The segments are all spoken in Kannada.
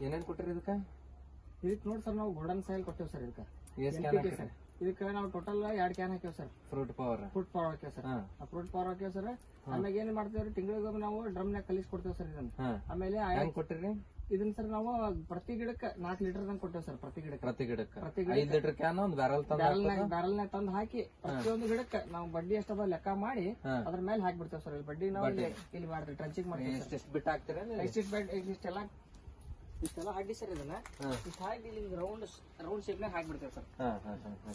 ಏನೇನ್ ಕೊಟ್ಟಿರಿ ಇದಕ್ಕ ಇದಕ್ಕೆ ನೋಡಿ ಸರ್ ನಾವು ಗೋಲ್ಡನ್ ಸಾಯಿಲ್ ಕೊಟ್ಟೇವಿ ಸರ್ ಇದಕ್ಕೆ ಎಷ್ಟ್ NPK ಕ್ಯಾನ್ ಹಾಕಿರಿ ಸರ್ ಇದಕ್ಕೆ ನಾವು ಟೋಟಲ್ ಎರಡು ಕ್ಯಾನ್ ಹಾಕ್ಯಾವ sir fruit power fruit power ಹಾಕ್ಯಾವ ಸರ್ ಹಾ ಫ್ರೂಟ್ ಪವರ್ ಹಾಕ್ಯಾವ ಸರ್ ಆಮೇಲೆ ಏನ್ ಮಾಡ್ತೇವ್ರಿ ತಿಂಗಳಿಗೊಮ್ಮೆ ನಾವು ಡ್ರಮ್ನಾಗ ಕಲಿಸಿ ಕೊಡ್ತೇವೆ ಸರ್ ಇದನ್ನ ಹಾ ಆಮೇಲೆ ಹೆಂಗ್ ಕೊಟ್ಟಿರಿ ಇದನ್ನ ಸರ್ ನಾವು ಪ್ರತಿ ಗಿಡಕ್ಕೆ ನಾಲ್ಕು ಲೀಟರ್ ದಂಗ್ ಕೊಟ್ಟೇವೆ ಸರ್ ಪ್ರತಿ ಗಿಡಕ್ಕೆ ಪ್ರತಿ ಗಿಡಕ್ಕ ಪ್ರತಿ ಐದ್ ಲೀಟರ್ ಕ್ಯಾನ್ ಒಂದ್ ಬ್ಯಾರಲ್ ತಂದ ಬ್ಯಾರಲ್ನಾಗ ಬ್ಯಾರಲ್ನಾಗ ತಂದು ಹಾಕಿ ಪ್ರತಿಯೊಂದು ಗಿಡಕ್ಕೆ ನಾವು ಬಡ್ಡಿ ಎಷ್ಟದ ಲೆಕ್ಕ ಮಾಡಿ ಹಾ. ಅದ್ರ ಮೇಲೆ ಹಾಕ್ಬಿಡ್ತೇವೆ ಸರ್ ಇಲ್ಲಿ ಬಡ್ಡಿ ನಾವು ಇಲ್ಲಿ ಇಲ್ಲಿ ಮಾಡ್ತೀವಿ ಟ್ರಂಚಿಂಗ್ ಮಾಡ್ತೀವಿ ಎಷ್ಟ್ ಎಷ್ಟ್ ಬಿಟ್ಟು ಹಾಕ್ತೀರಾ ಇಷ್ಟಿಷ್ಟು ಬೆಡ್ ಇಷ್ಟೆಲ್ಲ ಇಷ್ಟೆಲ್ಲ ಹಾಕಿ ಸರ್ ಇದನ್ನ ಹಾ. ಇಷ್ಟು ಹಾಕಿ ಇಲ್ಲಿ ರೌಂಡ್ ರೌಂಡ್ ಶೇಪ್ನಾಗ ಹಾಕ್ಬಿಡ್ತೇವೆ ಸರ್ ಹಾ ಹಾ ಹಾ ಹಾ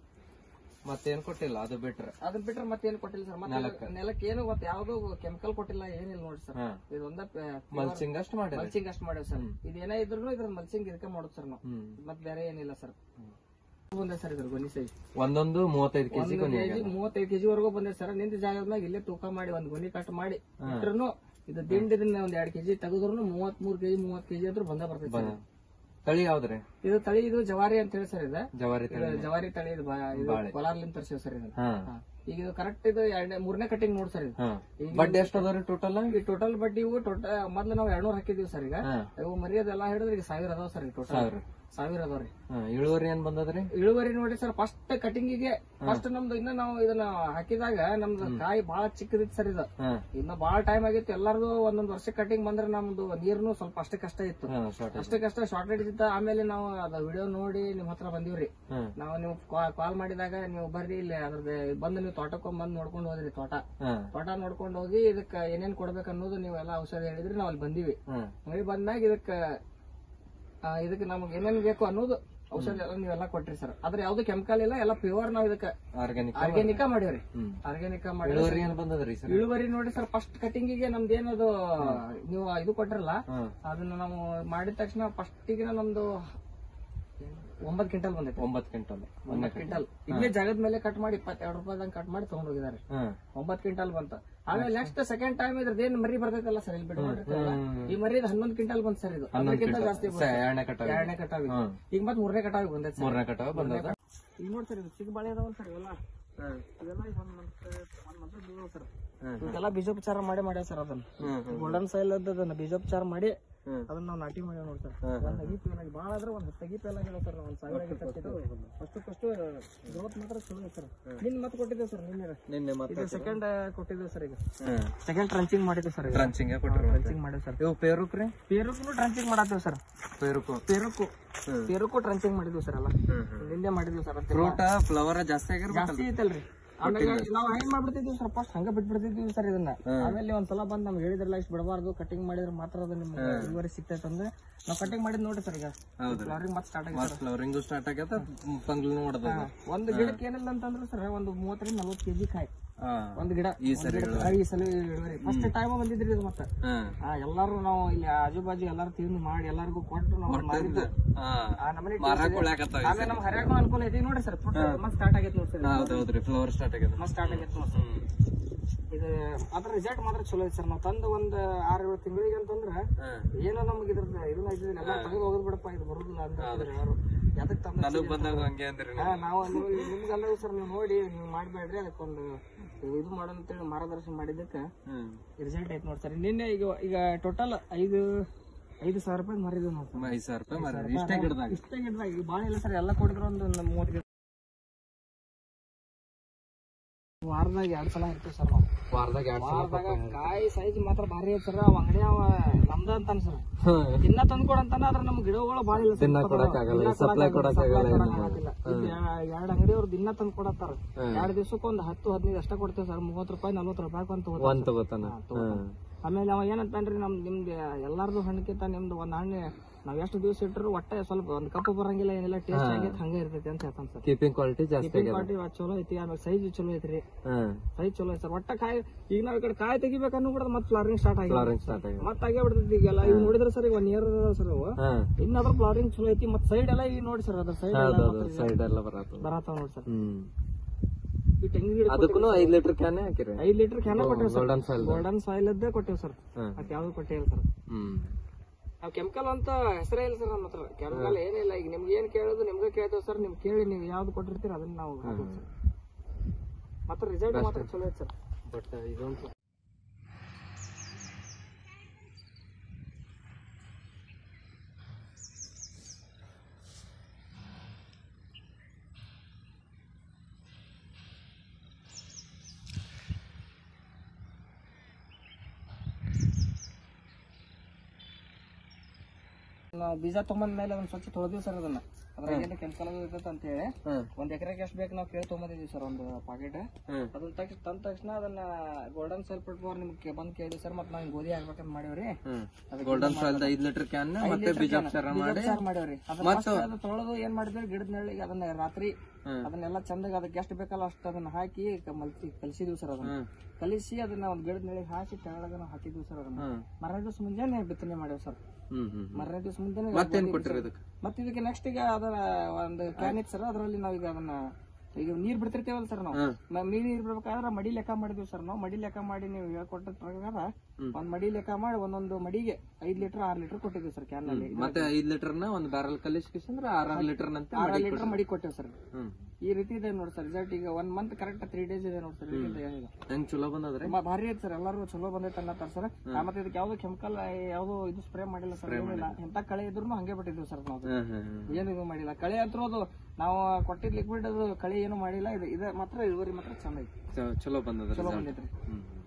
ಮತ್ತೇನ್ ಕೊಟ್ಟಿಲ್ಲ ಅದು ಬಿಟ್ರೆ ಅದನ್ನ ಬಿಟ್ರೆ ಮತ್ತೇನು ಕೊಟ್ಟಿಲ್ಲ ಸರ್ ಮತ್ತೆ ನೆಲಕ್ಕೆ ಏನು ಮತ್ತೆ ಯಾವ್ದು ಕೆಮಿಕಲ್ ಕೊಟ್ಟಿಲ್ಲ ಏನಿಲ್ಲ ನೋಡಿ ಸರ್ ಹಾ ಇದೊಂದ ಮಲ್ಚಿಂಗ್ ಅಷ್ಟ್ ಮಾಡಿರಿ ಮಲ್ಚಿಂಗ್ ಅಷ್ಟು ಮಾಡೇವ್ ಸರ್ ಇದೇನೇ ಇದ್ರು ಇದ್ರ ಮಲ್ಚಿಂಗ್ ಇದಕ್ಕೆ ಮಾಡೋದು ಸರ್ ನಾವು ಹ್ಮ್ ಮತ್ತೆ ಬೇರೆ ಏನಿಲ್ಲ ಸರ್ ಬಂದೆ ಸರ್ ಇದ್ರ ಗೊನಿ ಸೈಜ್ ಒಂದೊಂದು ಮೂವತ್ತೈದು ಕೆಜಿ ಒಂದು ಕೆಜಿ ಮೂವತ್ತೈದು ಕೆಜಿ ವರೆಗೂ ಬಂದೆ ಸರ್ ನಿಂತ ಜಾಗದ ಮ್ಯಾಗ ಇಲ್ಲೇ ತೂಕ ಮಾಡಿ ಒಂದ್ ಗೊನಿ ಕಟ್ ಮಾಡಿ ಇಟ್ರು ಇದು ದಿಂಡಿದನ್ನ ಒಂದ್ ಎರಡ್ ಕೆಜಿ ತೆಗೆದ್ರು ಮೂವತ್ ಮೂರ್ ಕೆಜಿ ಮೂವತ್ ಕೆಜಿ ಆದ್ರೂ ಬಂದ ಬರ್ತೈತೆ ಸರ್ ತಳಿ ಯಾವ್ದ್ರಿ ಇದು ತಳಿ ಇದು ಜವಾರಿ ಅಂತ ಹೇಳಿ ಸರ್ ಇದು ಜವಾರಿ ತಳಿ ಇದು ಜವಾರಿ ತಳಿ ಇದು ಬಾ- ಇದು ಕೋಲಾರ್ಲಿಂದ ತರ್ಸಿವ್ ಸರ್ ಇದನ್ನ ಹಾ ಹಾ. ಈಗ ಇದು ಕರೆಕ್ಟ್ ಇದು ಎರಡನೇ ಮೂರನೇ ಕಟಿಂಗ್ ನೋಡ್ ಸರ್ ಇದು ಹಾ ಬಡ್ಡಿ ಎಷ್ಟ್ ಅದಾವ್ರಿ ಟೋಟಲ್ ಈ ಟೋಟಲ್ ಬಡ್ಡಿ ಇವು ಟೋಟಲ್ ಮೊದ್ಲು ನಾವು ಎರಡ್ನೂರ್ ಹಾಕಿದೀವಿ ಸರ್ ಈಗ ಹಾ ಇವು ಮರಿಯೋದೆಲ್ಲ ಹಿಡಿದ್ರೆ ಈಗ ಸಾವಿರ ಅದಾವ ಸರ್ ಟೋಟಲ್ ಸಾವಿರ ಸಾವಿರ ಅದಾವ್ರಿ ಹಾ ಇಳುವರಿ ಏನ್ ಬಂದದ್ರಿ ಇಳುವರಿ ನೋಡಿ ಸರ್ ಫಸ್ಟ್ ಕಟಿಂಗಿಗೆ ಫಸ್ಟ್ ನಮ್ದು ಇನ್ನ ನಾವು ಇದನ್ನ ಹಾಕಿದಾಗ ನಮ್ದು ಕಾಯಿ ಬಹಳ ಚಿಕ್ಕದಿತ್ತು ಸರ್ ಇದು ಹಾ ಇನ್ನ ಬಹಳ ಟೈಮ್ ಆಗಿತ್ತು ಎಲ್ಲಾರ್ದು ಒಂದೊಂದ್ ವರ್ಷ ಕಟಿಂಗ್ ಬಂದ್ರೆ ನಮ್ದು ನೀರ್ನು ಸ್ವಲ್ಪ ಅಷ್ಟೇ ಕಷ್ಟ ಇತ್ತು ಹಾ ಶಾರ್ಟ್ ಅಷ್ಟೇ ಕಷ್ಟ ಶಾರ್ಟೇಜ್ ಇತ್ತ ಆಮೇಲೆ ನಾವು ಅದ ವಿಡಿಯೋ ನೋಡಿ ನಿಮ್ ಹತ್ರ ಬಂದಿವ್ರಿ ಹಾ ನಾವು ನೀವು ಕಾಲ್ ಮಾಡಿದಾಗ ನೀವು ಬರ್ರಿ ಇಲ್ಲಿ ಅದ್ರದ್ದು ಬಂದು ನೀವು ತೋಟಕ್ಕೊಂಡ್ ಬಂದು ನೋಡ್ಕೊಂಡು ಹೋದ್ರಿ ತೋಟ ಹಾ ತೋಟ ನೋಡ್ಕೊಂಡು ಹೋಗಿ ಇದಕ್ಕ ಏನೇನ್ ಕೊಡ್ಬೇಕು ಅನ್ನೋದು ನೀವೆಲ್ಲ ಔಷಧಿ ಹೇಳಿದ್ರಿ ನಾವ್ ಅಲ್ಲಿ ಬಂದಿವಿ ಹಾ ಮಳಿ ಬಂದಾಗ ಇದಕ್ಕ ಆ, ಇದಕ್ಕೆ ನಮ್ಗೆ ಏನೇನ್ ಬೇಕು ಅನ್ನೋದು ಔಷಧಿ ಎಲ್ಲ ನೀವೆಲ್ಲ ಕೊಟ್ರಿ ಸರ್ ಆದ್ರೆ ಯಾವ್ದು ಕೆಮಿಕಲ್ ಇಲ್ಲ ಎಲ್ಲ ಪ್ಯೂರ್ ನಾವ್ ಇದಕ್ಕ ಆರ್ಗ್ಯಾನಿಕ್ ಆರ್ಗ್ಯಾನಿಕ ಮಾಡಿವ್ರಿ ಹ್ಮ್ ಆರ್ಗ್ಯಾನಿಕ ಮಾಡಿ ಇಳುವರಿ ಏನ್ ಬಂದದ್ರಿ ಸರ್ ಇಳುವರಿ ನೋಡಿ ಸರ್ ಫಸ್ಟ್ ಕಟಿಂಗಿಗೆ ನಮ್ದು ಏನದು ನೀವು ಇದು ಕೊಟ್ರಲ್ಲ ಹಾ ಅದನ್ನ ನಾವು ಮಾಡಿದ ತಕ್ಷಣ ಫಸ್ಟಿಗೆ ನಮ್ದು ಒಂಬತ್ ಕ್ವಿಂಟಲ್ ಬಂದೈತೆ ಒಂಬತ್ ಕ್ವಿಂಟಲ್ ಒಂಬತ್ ಕ್ವಿಂಟಲ್ ಇಲ್ಲೇ ಜಾಗದ ಮೇಲೆ ಕಟ್ ಮಾಡಿ ಇಪ್ಪತ್ತೆರಡು ರೂಪಾಯಿದಂಗ್ ಕಟ್ ಮಾಡಿ ತಗೊಂಡ್ ಹೋಗಿದ್ದಾರೆ ಹಾ ಒಂಬತ್ ಕ್ವಿಂಟಲ್ ಬಂತ ಆಮೇಲೆ ನೆಕ್ಸ್ಟ್ ಸೆಕೆಂಡ್ ಟೈಮ್ ಇದ್ರದ್ದು ಏನ್ ಮರಿ ಬರ್ತೈತಲ್ಲ ಸರ್ ಇಲ್ಲಿ ಬಿಡ್ಕೊಂಡಿರ್ತಾರಲ್ಲ ಈ ಮರಿ ಹನ್ನೊಂದು ಕ್ವಿಂಟಲ್ ಬಂತ ಸರ್ ಇದು ಅದಕ್ಕಿಂತ ಜಾಸ್ತಿ ಬಂತು. ಎರಡನೇ ಕಟಾವ್ ಎರಡನೇ ಕಟಾವಿ ಹ್ಮ್. ಈಗ ಮತ್ ಮೂರನೇ ಕಟಾವಿ ಬಂದೈತೆ ಸರ್ ಮೂರನೇ ಕಟಾವ್ ಬಂದದ ಈಗ ನೋಡಿ ಸರ್ ಇದು ಚಿಕ್ಕ ಬಾಳೆ ಅದಾವಲ್ಲ ಸರ್ ಇವೆಲ್ಲ ಇವೆಲ್ಲ ಈಗ ಒಂದ್ ಮಂತ್ ಒಂದ್ ಮಂತ್ ಬೀಳೋವ್ ಸರ್ ಇದೆಲ್ಲ ಬೀಜೋಪಚಾರ ಮಾಡಿ ಮಾಡ್ಯಾವ ಸರ್ ಅದನ್ನ ಹ್ಮ್ ಗೋಲ್ಡನ್ ಸೈಲ್ ಅದನ್ನ ಬೀಜೋಪಚಾರ ಮಾಡಿ ಹ್ಮ್. ಅದನ್ನ ನಾವು ನಾಟಿ ಮಾಡಿ ನೋಡಿ ಸರ್ ಒಂದ್ ಅಗಿ ಪೇಲ್ ಆಗಿ ಭಾಳ ಆದ್ರೆ ಒಂದ್ ಹತ್ತು ಅಗಿ ಪೇಲ್ ಆಗಿದೆ ಸರ್ ಒಂದ್ ಸಾವಿರ ಅಗಿ ತರ್ಸಿದ್ದು ಅಷ್ಟು ಫಸ್ಟ್ ಗ್ರೋತ್ ಮಾತ್ರ ಚಲೋ ಇದೆ ಸರ್ ನಿನ್ ಮತ್ತೆ ಕೊಟ್ಟಿದ್ದೇವೆ ಸರ್ ನಿನ್ನೆ ನಿನ್ನೆ ಮತ್ತೆ ಇದು ಸೆಕೆಂಡ್ ಕೊಟ್ಟಿದ್ದೇವೆ ಸರ್ ಈಗ ಹ್ಮ್ ಸೆಕೆಂಡ್ ಟ್ರಂಚಿಂಗ್ ಮಾಡಿದ್ದೇವೆ ಸರ್ ಟ್ರಂಚಿಂಗ್ ಕೊಟ್ಟಿರು ಟ್ರಂಚಿಂಗ್ ಮಾಡಿದ್ದೇವೆ ಸರ್ ಇವು ಪೇರುಕ್ ರೀ ಪೇರುಕು ಟ್ರಂಚಿಂಗ್ ಮಾಡತ್ತೇವೆ ಸರ್ ಪೇರುಕು ಪೇರುಕು ಹ್ಮ್. ಪೇರುಕು ಟ್ರಂಚಿಂಗ್ ಮಾಡಿದ್ವಿ ಸರ್ ಎಲ್ಲ ಹ್ಮ್ ಹ್ಮ್ ನಿನ್ನೆ ಮಾಡಿದ್ವಿ ಸರ್ ಅದಕ್ಕೆ ಫ್ರೂಟ್ ಫ್ಲವರ್ ಜಾಸ್ತಿ ಆಗಿರ್ಬೇಕು ಜಾಸ್ತಿ ಐತಲ್ರಿ ಆಮೇಲೆ ನಾವು ಹೆಂಗ್ ಮಾಡ್ಬಿಡ್ತಿದ್ವಿ ಸರ್ ಫಸ್ಟ್ ಹಂಗ ಬಿಟ್ಬಿಡ್ತಿದ್ವಿ ಸರ್ ಇದನ್ನ ಆಮೇಲೆ ಒಂದ್ಸಲ ಬಂದ್ ನಮ್ಗೆ ಹೇಳಿದ್ರಲ್ಲ ಇಷ್ಟು ಬಿಡಬಾರ್ದು ಕಟಿಂಗ್ ಮಾಡಿದ್ರೆ ಮಾತ್ರ ಅದು ನಿಮ್ಗೆ ಇಳುವರಿ ಸಿಗ್ತೈತೆ ಅಂದ್ರೆ ನಾವು ಕಟಿಂಗ್ ಮಾಡಿದ್ ನೋಡ್ರಿ ಸರ್ ಈಗ ಹೌದ್ರಿ. ಫ್ಲವರಿಂಗ್ ಮತ್ತೆ ಸ್ಟಾರ್ಟ್ ಆಗಿದೆ ಮತ್ ಫ್ಲವರಿಂಗು ಸ್ಟಾರ್ಟ್ ಆಗ್ಯದ ಪಂಗ್ಲು ನೋಡದ ಒಂದು ಗಿಡಕ್ಕೆ ಏನಿಲ್ಲ ಅಂತಂದ್ರೆ ಸರ್ ಒಂದು ಮೂವತ್ತರಿಂದ ನಲ್ವತ್ತು ಕೆಜಿ ಕಾಯಿ ಹಾ ಒಂದು ಗಿಡ ಈ ಒಂದ್ ಸರಿ ಗಿಡಕ್ಕೆ ಈ ಸಲ ಇಳುವರಿ ಫಸ್ಟ್ ಟೈಮ್ ಬಂದಿದ್ರಿ ಇದು ಮತ್ತೆ ಹಾ ಆ, ಎಲ್ಲಾರು ನಾವು ಇಲ್ಲಿ ಆಜು ಬಾಜು ಎಲ್ಲಾರು ತಿಂದು ಮಾಡಿ ಎಲ್ಲಾರ್ಗು ಕೊಟ್ಟು ನಾವು ಮಾರಿದ್ದು ಹಾ ಆ ನಮ್ಮನೆ ಮಾರಾಕ್ ಉಳ್ಯಾಕತ್ತಾವ ಈ ಆಮೇಲೆ ನಮ್ ಹರ್ಯಾಗೂ ಅನುಕೂಲ ಐತಿ ನೋಡ್ರಿ ಸರ್ ಮತ್ತೆ ಸ್ಟಾರ್ಟ್ ಆಗೈತೆ ನೋಡಿ ಸರ್ ಹೌದ್ ಹೌದ್ರಿ ಫ್ಲವರ್ ಸ್ಟಾರ್ಟ್ ಆಗ್ಯದ ಮತ್ತೆ ಸ್ಟಾರ್ಟ್ ಆಗೈತೆ ನೋಡಿ ಸರ್ ಇದು ಅದ್ರ ರಿಸಲ್ಟ್ ಮಾತ್ರ ಚಲೋ ಐತೆ ಸರ್ ನಾವು ತಂದು ಒಂದ್ ಆರ್ ಏಳು ತಿಂಗಳಿಗೆ ಅಂತಂದ್ರ ಹಾ ಏನೋ ನಮ್ಗೆ ಇದ್ರದ್ದು ಇದನ್ನ ಇದ್ದಿದ್ದಿಲ್ಲ ಎಲ್ಲ ತೆಗೆದು ಹೋಗೋದು ಬಿಡಪ್ಪ ಇದು ಬರುದಿಲ್ಲ ಅಂತ ಹೇಳಿದ್ರು ಯಾರು ಯಾವ್ದಕ್ ತಂದ ನನಗ್ ಬಂದಾಗ ಹಂಗೆ ಅಂದ್ರಿ ಹಾ ನಾವು ನಿಮ್ಗೆಲ್ಲ ಸರ್ ನೀವು ನೋಡಿ ನೀವು ಮಾಡ್ಬೇಡ್ರಿ ಅದಕ್ಕೊಂದು ಇದು ಮಾಡೋಣ ಅಂತೇಳಿ ಮಾರ್ಗದರ್ಶನ ಮಾಡಿದ್ದಕ್ಕೆ ಹ್ಮ್ ರಿಸಲ್ಟ್ ಐತೆ ನೋಡಿ ಸರ್ ನಿನ್ನೆ ಈಗ ಈಗ ಟೋಟಲ್ ಐದು ಐದು ಸಾವಿರ ರೂಪಾಯಿ ಮಾರಿದ್ವಿ ನಾವು ಸರ್ ಐದ್ ಸಾವಿರ ರೂಪಾಯಿ ಮಾರಿ ಇಷ್ಟೇ ಗಿಡದಾಗ ಇಷ್ಟೇ ಗಿಡದಾಗ ಈಗ ಭಾಳ ಇಲ್ಲ ಸರ್ ಎಲ್ಲ ಕೊಟ್ಟಿದ್ರು ಒಂದು ಮೂವತ್ತು ಗಿಡ ವಾರದಾಗ ಎರಡ್ ಸಲ ಇರ್ತೀವಿ ಸರ್ ನಾವು ವಾರದಾಗ ಎರಡ್ ಸಲ ವಾರದಾಗ ಕಾಯಿ ಸೈಜ್ ಮಾತ್ರ ಭಾರಿ ಐತೆ ಸರ್ ಅವ ಅಂಗಡಿ ಅವ ನಮ್ದ ಅಂತಾನ ಸರ್ ದಿನ ತಂದ್ಕೊಡ ಅಂತಾನ ಆದ್ರೆ ನಮ್ ಗಿಡಗಳು ಭಾಳ ಇಲ್ಲ ದಿನ ಕೊಡಕ್ಕಾಗಲ್ಲ, supply ಕೊಡಕ್ಕಾಗಲ್ಲ, ಏನು ಎರಡ್ ಅಂಗಡಿಯವ್ರು ದಿನ ತಂದ್ ಕೊಡತ್ತಾರ ಎರಡ್ ದಿವ್ಸಕ್ಕೆ ಒಂದ್ ಹತ್ತು ಹದಿನೈದು ಅಷ್ಟ ಕೊಡ್ತೇವೆ ಸರ್ ಮೂವತ್ ರೂಪಾಯಿ ನಲ್ವತ್ತು ರೂಪಾಯಿ ಅಂತ ಹೋಗ್ತಾರೆ ಒಂದ್ ತಗೋತಾನ ಹ್ಮ್ ಆಮೇಲೆ ಅವ ಏನಂತಾನ್ರಿ ನಮ್ ನಿಮ್ದು ಎಲ್ಲಾರ್ದು ಹಣ್ಣಕ್ಕಿಂತ ನಿಮ್ದು ಒಂದ್ ಹಣ್ಣು ನಾವ್ ಎಷ್ಟು ದಿವಸ ಇಟ್ಟರು ಒಟ್ಟೆ ಸ್ವಲ್ಪ ಒಂದ್ ಕಪ್ಪು ಬರಂಗಿಲ್ಲ ಏನಿಲ್ಲ ಟೇಸ್ಟ್ ಆಗೈತೆ ಹಂಗೆ ಇರ್ತೈತಿ ಅಂತ ಹೇಳ್ತಾನೆ ಸರ್ ಕೀಪಿಂಗ್ ಕ್ವಾಲಿಟಿ ಜಾಸ್ತಿ ಆಗ್ಯದ ಪಾರ್ಟಿ ಚಲೋ ಐತಿ ಆಮೇಲೆ ಸೈಜ್ ಚಲೋ ಐತ್ರಿ ಹ್ಮ್ ಸೈಜ್ ಚಲೋ ಐತಿ ಸರ್ ಒಟ್ಟ ಕಾಯಿ ಈಗ ನಾವ್ ಈ ಕಡೆ ಕಾಯಿ ತೆಗಿಬೇಕನ್ನೂ ಕೂಡ ಮತ್ತೆ ಫ್ಲವರಿಂಗ್ ಸ್ಟಾರ್ಟ್ ಆಗಿ ಫ್ಲವರಿಂಗ್ ಸ್ಟಾರ್ಟ್ ಆಗ್ಯದ ಮತ್ತೆ ಆಗೇ ಬಿಡ್ತೈತಿ ಈಗೆಲ್ಲ ಈಗ ನೋಡಿದ್ರೆ ಸರ್ ಈಗ ಒನ್ ಇಯರ್ ಸರ್ ಅವು ಹ್ಮ್ ಇನ್ನಾದ್ರೂ ಫ್ಲವರಿಂಗ್ ಚಲೋ ಐತಿ ಮತ್ತೆ ಸೈಡ್ ಎಲ್ಲ ಈಗ ನೋಡಿ ಸರ್ ಅದ್ರ ಸೈಡ್ ಹೌದೌದು ಸೈಡ್ ಎಲ್ಲ ಬರತ್ತ ಬರತ್ತಾವ ನೋಡಿ ಸರ್ ಹ್ಮ್ ಈ ತೆಂಗಿನ ಗಿಡ ಅದಕ್ಕೂ ಐದ್ ಲೀಟರ್ ಕ್ಯಾನೆ ಹಾಕಿರಿ ಐದ್ ಲೀಟರ್ ಕ್ಯಾನ ಕೊಟ್ಟೇವ್ sir golden soil golden soil ಅದ್ದೇ ಕೊಟ್ಟೇವ್ ಸರ್ ಹ್ಮ್ ಮತ್ತೆ ಯಾವ್ದು ಕೊಟ್ಟೇ ಇಲ್ಲ ಸರ್ ಹ್ಮ್ ನಾವು ಕೆಮಿಕಲ್ ಅಂತ ಹೆಸರೇ ಇಲ್ಲ ಸರ್ ನಮ್ಮ ಹತ್ರ ಕೆಮಿಕಲ್ ಏನಿಲ್ಲ ಈಗ ನಿಮ್ಗೆ ಏನ್ ಕೇಳೋದು ನಿಮ್ಗೆ ಕೇಳ್ತೇವೆ ಸರ್ ನಿಮ್ಗೆ ಕೇಳಿ ನೀವು ಯಾವ್ದು ಕೊಟ್ಟಿರ್ತೀರ ಅದನ್ನ ನಾವು ಹಾಕೋದು ಸರ್ ಮತ್ತೆ ರಿಸಲ್ಟ್ ಮಾತ್ರ ಚಲೋ ಐತೆ ಸರ್ ಬಟ್ ಇದೊಂದು ನಾವು ಬೀಜ ತೊಗೊಂಬಂದ ಮೇಲೆ ಅದನ್ನ ಸ್ವಚ್ಛ ತೊಳೆದಿವಿ ಸರ್ ಅದನ್ನ ಅದ್ರಾಗ ಏನು ಕೆಮಿಕಲ್ ಇರ್ತೈತೆ ಅಂತ ಹೇಳಿ ಹ್ಮ್ ಒಂದ್ ಎಕರೆಗೆ ಎಷ್ಟು ಬೇಕು ನಾವು ಕೇಳಿ ತೊಗೊಂಬಂದಿದ್ದೀವಿ ಸರ್ ಒಂದು ಪಾಕೆಟ್ ಹ್ಮ್ ಅದನ್ನ ತಕ್ಷಣ ತಂದ ತಕ್ಷಣ ಅದನ್ನ ಗೋಲ್ಡನ್ ಸಲ್ಫೇಟ್ ಫಾರ್ ನಿಮ್ಗೆ ಬಂದ್ ಕೇಳಿ ಸರ್ ಮತ್ತೆ ನಾವು ಗೋಧಿ ಹಾಕ್ಬೇಕಂತ ಮಾಡೇವ್ರಿ ಹ್ಮ್ ಗೋಲ್ಡನ್ ಸಾಯಿಲ್ ಐದ್ ಲೀಟರ್ ಕ್ಯಾನ್ ಮತ್ತೆ ಬೀಜಾಕ್ಷರ ಮಾಡಿ ಸಾರ್ ಮಾಡೇವ್ರಿ ಅದನ್ನ first ಅದು ತೊಳೆದು ಏನ್ ಮಾಡಿದ್ವಿ ಗಿಡದ ನೆರಳಿಗೆ ಅದನ್ನ ರಾತ್ರಿ ಹ್ಮ್. ಅದನ್ನೆಲ್ಲ ಚಂದಾಗ ಅದಕ್ಕೆ ಎಷ್ಟು ಬೇಕಲ್ಲ ಅಷ್ಟು ಅದನ್ನ ಹಾಕಿ ಕ- ಮಲ್ಸಿ ಕಲಿಸಿದ್ವಿ ಸರ್ ಅದನ್ನ ಹ್ಮ್ ಕಲಿಸಿ ಅದನ್ನ ಒಂದ್ ಗಿಡದ ನೆರಳಿಗೆ ಹಾಕಿ ತೆಳಗ ನಾವು ಹಾಕಿದ್ವಿ ಸರ್ ಅದನ್ನ ಹ್ಮ್ ಮರನೇ ದಿವಸ ಮುಂಜಾನೆ ಬಿತ್ತನೆ ಮಾಡೇವ್ ಸರ್ ಹ್ಮ್ ಹ್ಮ್ ಹ್ಮ್. ಮರನೇ ದಿವಸ ಮುಂಜಾನೆ ಮತ್ತೇನ್ ಕೊಟ್ಟಿರಿ ಇದಕ್ಕೆ ಮತ್ತೆ ಇದಕ್ಕೆ ನೆಕ್ಸ್ಟ್ ಈಗ ಅದರ ಒಂದು ಕ್ಯಾನ್ ಇತ್ತು ಸರ್ ಅದರಲ್ಲಿ ನಾವೀಗ ಅದನ್ನ ಈಗ ನೀರ್ ಬಿಡ್ತಿರ್ತೇವಲ್ಲ ಸರ್ ನಾವು ಹ್ಮ್. ಮ- ನೀರ್ ನೀರ್ ಬಿಡ್ಬೇಕಾದ್ರೆ ಮಡಿ ಲೆಕ್ಕ ಮಾಡಿದ್ವಿ ಸರ್ ನಾವು ಮಡಿ ಲೆಕ್ಕ ಮಾಡಿ ನೀವು ಹೇಳ್ಕೊಟ್ಟ ಪ್ರಕಾರ ಹ್ಮ್. ಒಂದ್ ಮಡಿ ಲೆಕ್ಕ ಮಾಡಿ ಒಂದೊಂದು ಮಡಿಗೆ ಐದ್ ಲೀಟರ್ ಆರ್ ಲೀಟರ್ ಕೊಟ್ಟಿದ್ವಿ ಸರ್ ಕ್ಯಾನ್ ನಲ್ಲಿ ಮತ್ತೆ ಐದ್ ಲೀಟರ್ ನ ಒಂದ್ ಬ್ಯಾರಲ್ ಕಲಿಸ್ಕಿಸಂದ್ರ ಆರ್ ಲೀಟರ್ ನಂತೆ ಆರ್ ಲೀಟರ್ ಮಡಿ ಕೊಟ್ಟೇವ್ ಸರ್ ಹ್ಮ್ ಈ ರೀತಿ ಇದೆ ನೋಡಿ ಸರ್ ರಿಸಲ್ಟ್ ಈಗ one month correct three days ಇದೆ ನೋಡಿ ಸರ್ ಹೆಂಗ್ ಚಲೋ ಬಂದದ್ರಿ ತುಂಬಾ ಭಾರಿ ಐತೆ ಸರ್ ಎಲ್ಲರೂ ಚಲೋ ಬಂದೈತೆ ಅನ್ನತ್ತಾರ ಸರ್ ಮತ್ತೆ ಇದಕ್ಕೆ ಯಾವ್ದು ಕೆಮಿಕಲ್ ಯಾವ್ದು ಇದು ಸ್ಪ್ರೇ ಮಾಡಿಲ್ಲ ಸರ್ ಏನಿಲ್ಲ ಎಂತ ಕಳೆ ಇದ್ರು ಹಂಗೆ ಬಿಟ್ಟಿದ್ವಿ ಸರ್ ನಾವು ಹ್ಮ್ ಹ್ಮ್ ಹ್ಮ್ ಏನು ಇದು ಮಾಡಿಲ್ಲ ಕಳೆ ಅಂತೂ ಅದು ನಾವು ಕೊಟ್ಟಿದ್ ಲಿಕ್ವಿಡ್ ಅದು ಕಳೆ ಏನು ಮಾಡಿಲ್ಲ ಇದು ಇದೆ ಮಾತ್ರ ಇಳುವರಿ ಮಾತ್ರ ಚಂದ ಐತಿ ಚ- ಚಲೋ ಬಂದದ್ರಿ ಚಲೋ result. ಬಂದೈತ್ರಿ ಹ್ಮ್